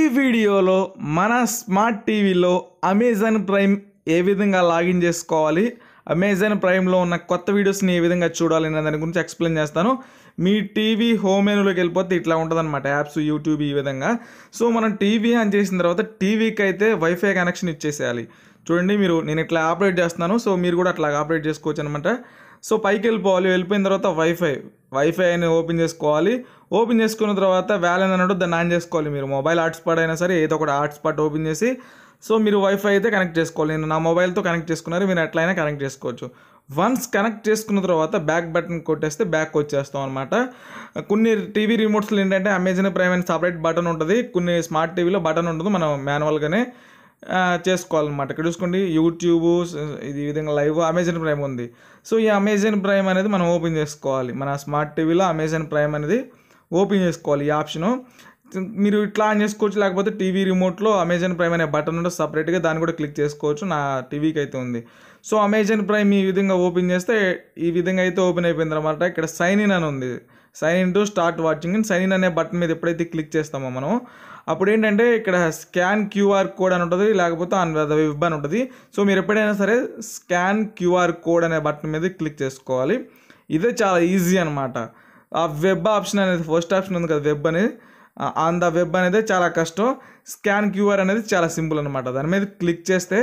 వీడియోలో మన స్మార్ట్ టీవీలో అమెజాన్ ప్రైమ్ ఏ విధంగా లాగిన్ చేసుకోవాలి అమెజాన్ ప్రైమ్లో ఉన్న కొత్త వీడియోస్ని ఏ విధంగా చూడాలి అనే దాని గురించి ఎక్స్ప్లెయిన్ చేస్తాను మీ టీవీ హోమ్ మెనూలోకి వెళ్ళిపోతే ఇట్లా ఉంటుందన్నమాట యాప్స్ యూట్యూబ్ ఈ విధంగా సో మనం టీవీ ఆన్ చేసిన తర్వాత టీవీకి అయితే వైఫై కనెక్షన్ ఇచ్చేసేయాలి చూడండి మీరు నేను ఇట్లా ఆపరేట్ చేస్తున్నాను సో మీరు కూడా అట్లా ఆపరేట్ చేసుకోవచ్చు అనమాట సో పైకి వెళ్ళిపోవాలి వెళ్ళిపోయిన తర్వాత వైఫై వైఫై అని ఓపెన్ చేసుకోవాలి ఓపెన్ చేసుకున్న తర్వాత వ్యాలెన్ అన్నట్టు దాన్ని ఆన్ చేసుకోవాలి మీరు మొబైల్ హాట్స్పాట్ అయినా సరే ఏదో ఒకటి హాట్స్పాట్ ఓపెన్ చేసి సో మీరు వైఫై అయితే కనెక్ట్ చేసుకోవాలి నేను నా మొబైల్తో కనెక్ట్ చేసుకున్నారు మీరు ఎట్లయినా కనెక్ట్ చేసుకోవచ్చు వన్స్ కనెక్ట్ చేసుకున్న తర్వాత బ్యాక్ బటన్ కొట్టేస్తే బ్యాక్ వచ్చేస్తాం అనమాట కొన్ని టీవీ రిమోట్స్లో ఏంటంటే అమెజాన్ ప్రైమ్ అని సపరేట్ బటన్ ఉంటుంది కొన్ని స్మార్ట్ టీవీలో బటన్ ఉంటుంది మనం మాన్యువల్గానే ఆ, చేసుకోవాలన్నమాట ఇక్కడ చూసుకోండి యూట్యూబ్ ఇది ఈ విధంగా లైవ్ అమెజాన్ ప్రైమ్ ఉంది సో ఈ అమెజాన్ ప్రైమ్ అనేది మనం ఓపెన్ చేసుకోవాలి మన స్మార్ట్ టీవీలో అమెజాన్ ప్రైమ్ అనేది ఓపెన్ చేసుకోవాలి ఈ ఆప్షను మీరు ఇట్లా ఆన్ చేసుకోవచ్చు లేకపోతే టీవీ రిమోట్లో అమెజాన్ ప్రైమ్ అనే బటన్ ఉంటే సపరేట్గా దాన్ని కూడా క్లిక్ చేసుకోవచ్చు నా టీవీకి అయితే ఉంది సో అమెజాన్ ప్రైమ్ ఈ విధంగా ఓపెన్ చేస్తే ఈ విధంగా అయితే ఓపెన్ అయిపోయింది అనమాట ఇక్కడ సైన్ ఇన్ అని ఉంది sign in to start watching and sign in అనే బటన్ మీద ఎప్పుడైతే క్లిక్ చేస్తామో మనం అప్పుడు ఏంటంటే ఇక్కడ స్కాన్ క్యూఆర్ కోడ్ అని ఉంటుంది లేకపోతే ఆన్ వెబ్ అని ఉంటుంది సో మీరు ఎప్పుడైనా సరే స్కాన్ క్యూఆర్ కోడ్ అనే బటన్ మీద క్లిక్ చేసుకోవాలి ఇదే చాలా ఈజీ అనమాట ఆ వెబ్ ఆప్షన్ అనేది ఫస్ట్ ఆప్షన్ ఉంది కదా వెబ్ అనేది ఆన్ ద వెబ్ అనేది చాలా కష్టం స్కాన్ క్యూఆర్ అనేది చాలా సింపుల్ అనమాట దాని మీద క్లిక్ చేస్తే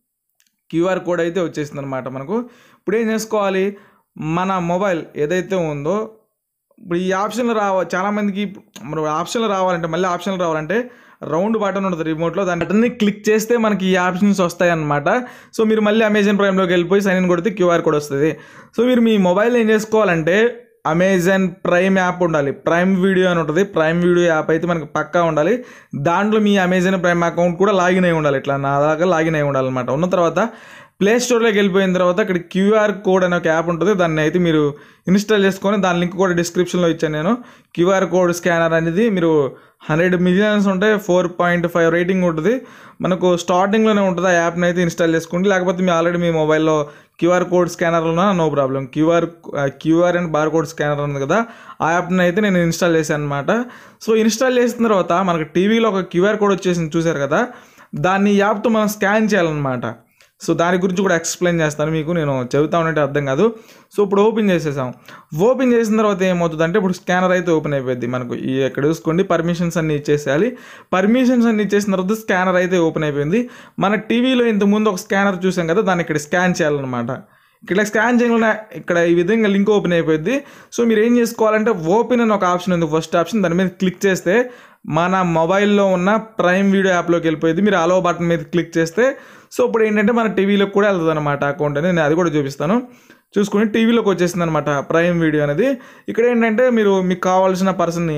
క్యూఆర్ కోడ్ అయితే వచ్చేసింది అనమాట మనకు ఇప్పుడు ఏం చేసుకోవాలి మన మొబైల్ ఏదైతే ఉందో ఇప్పుడు ఈ ఆప్షన్లు రావ చాలామందికి మరి ఆప్షన్లు రావాలంటే మళ్ళీ ఆప్షన్లు రావాలంటే రౌండ్ బటన్ ఉంటుంది రిమోట్లో దాని బటన్ని క్లిక్ చేస్తే మనకి ఈ ఆప్షన్స్ వస్తాయి అనమాట సో మీరు మళ్ళీ అమెజాన్ ప్రైమ్లోకి వెళ్ళిపోయి సైన్ ఇన్ కొడితే క్యూఆర్ కోడ్ వస్తుంది సో మీరు మీ మొబైల్ ఏం చేసుకోవాలంటే అమెజాన్ ప్రైమ్ యాప్ ఉండాలి ప్రైమ్ వీడియో అని ఉంటుంది ప్రైమ్ వీడియో యాప్ అయితే మనకి పక్కా ఉండాలి దాంట్లో మీ అమెజాన్ ప్రైమ్ అకౌంట్ కూడా లాగిన్ అయి ఉండాలి ఇట్లా నా దాకా లాగిన్ అయి ఉండాలన్నమాట ఉన్న తర్వాత ప్లే స్టోర్లోకి వెళ్ళిపోయిన తర్వాత ఇక్కడ క్యూఆర్ కోడ్ అనే ఒక యాప్ ఉంటుంది దాన్ని అయితే మీరు ఇన్స్టాల్ చేసుకొని దాని లింక్ కూడా డిస్క్రిప్షన్లో ఇచ్చాను నేను క్యూఆర్ కోడ్ స్కానర్ అనేది మీరు హండ్రెడ్ మిలియన్స్ ఉంటే ఫోర్ పాయింట్ ఫైవ్ రేటింగ్ ఉంటుంది మనకు స్టార్టింగ్లోనే ఉంటుంది ఆ యాప్ని అయితే ఇన్స్టాల్ చేసుకోండి లేకపోతే మీ ఆల్రెడీ మీ మొబైల్లో క్యూఆర్ కోడ్ స్కానర్ ఉన్నా no problem QR QR and bar code scanner ఉంది కదా ఆ యాప్ని అయితే నేను ఇన్స్టాల్ చేశాను అనమాట సో ఇన్స్టాల్ చేసిన తర్వాత మనకు టీవీలో ఒక క్యూఆర్ కోడ్ వచ్చేసింది చూశారు కదా దాన్ని ఈ యాప్తో మనం స్కాన్ చేయాలన్నమాట సో దాని గురించి కూడా ఎక్స్ప్లెయిన్ చేస్తాను మీకు నేను చెబుతా ఉన్నట్టు అర్థం కాదు సో ఇప్పుడు ఓపెన్ చేసేసాం ఓపెన్ చేసిన తర్వాత ఏమవుతుందంటే ఇప్పుడు స్కానర్ అయితే ఓపెన్ అయిపోయింది మనకు ఈ ఇక్కడ చూసుకోండి పర్మిషన్స్ అన్ని ఇచ్చేసేయాలి పర్మిషన్స్ అన్ని ఇచ్చేసిన తర్వాత స్కానర్ అయితే ఓపెన్ అయిపోయింది మన టీవీలో ఇంతకుముందు ఒక స్కానర్ చూసాం కదా దాన్ని ఇక్కడ స్కాన్ చేయాలన్నమాట ఇక్కడ స్కాన్ చేయగానే ఇక్కడ ఈ విధంగా లింక్ ఓపెన్ అయిపోయింది సో మీరు ఏం చేసుకోవాలంటే ఓపెన్ అని ఒక ఆప్షన్ ఉంది ఫస్ట్ ఆప్షన్ దాని మీద క్లిక్ చేస్తే మన మొబైల్లో ఉన్న ప్రైమ్ వీడియో యాప్లోకి వెళ్ళిపోయింది మీరు అలో బటన్ మీద క్లిక్ చేస్తే సో ఇప్పుడు ఏంటంటే మన టీవీలోకి కూడా వెళ్తుంది అనమాట అకౌంట్ అనేది నేను అది కూడా చూపిస్తాను చూసుకుని టీవీలోకి వచ్చేసింది అనమాట ప్రైమ్ వీడియో అనేది ఇక్కడ ఏంటంటే మీరు మీకు కావాల్సిన పర్సన్ని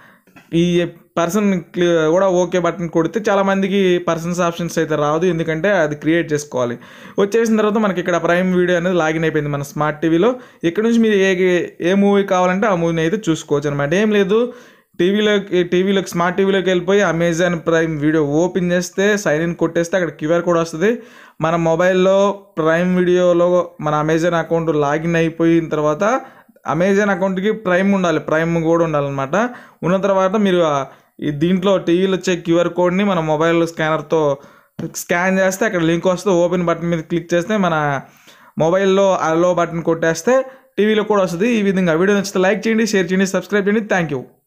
ఈ పర్సన్ కూడా ఓకే బటన్ కొడితే చాలా మందికి పర్సన్స్ ఆప్షన్స్ అయితే రాదు ఎందుకంటే అది క్రియేట్ చేసుకోవాలి వచ్చేసిన తర్వాత మనకి ఇక్కడ ప్రైమ్ వీడియో అనేది లాగిన్ అయిపోయింది మన స్మార్ట్ టీవీలో ఇక్కడ నుంచి మీరు ఏ ఏ మూవీ కావాలంటే ఆ మూవీని అయితే చూసుకోవచ్చు అనమాట ఏం లేదు టీవీలోకి టీవీలోకి స్మార్ట్ టీవీలోకి వెళ్ళిపోయి అమెజాన్ ప్రైమ్ వీడియో ఓపెన్ చేస్తే సైన్ ఇన్ కొట్టేస్తే అక్కడ క్యూఆర్ కోడ్ వస్తుంది మన మొబైల్లో ప్రైమ్ వీడియోలో మన అమెజాన్ అకౌంట్ లాగిన్ అయిపోయిన తర్వాత అమెజాన్ అకౌంట్కి ప్రైమ్ ఉండాలి ప్రైమ్ కూడా ఉండాలన్నమాట ఉన్న తర్వాత మీరు ఆ- ఈ దీంట్లో టీవీలో వచ్చే క్యూఆర్ కోడ్ని మన మొబైల్ స్కానర్తో స్కాన్ చేస్తే అక్కడ లింక్ వస్తుంది ఓపెన్ బటన్ మీద క్లిక్ చేస్తే మన మొబైల్లో అలో బటన్ కొట్టేస్తే టీవీలో కూడా వస్తుంది ఈ విధంగా వీడియో నచ్చితే లైక్ చేయండి షేర్ చేయండి సబ్స్క్రైబ్ చేయండి థ్యాంక్ యూ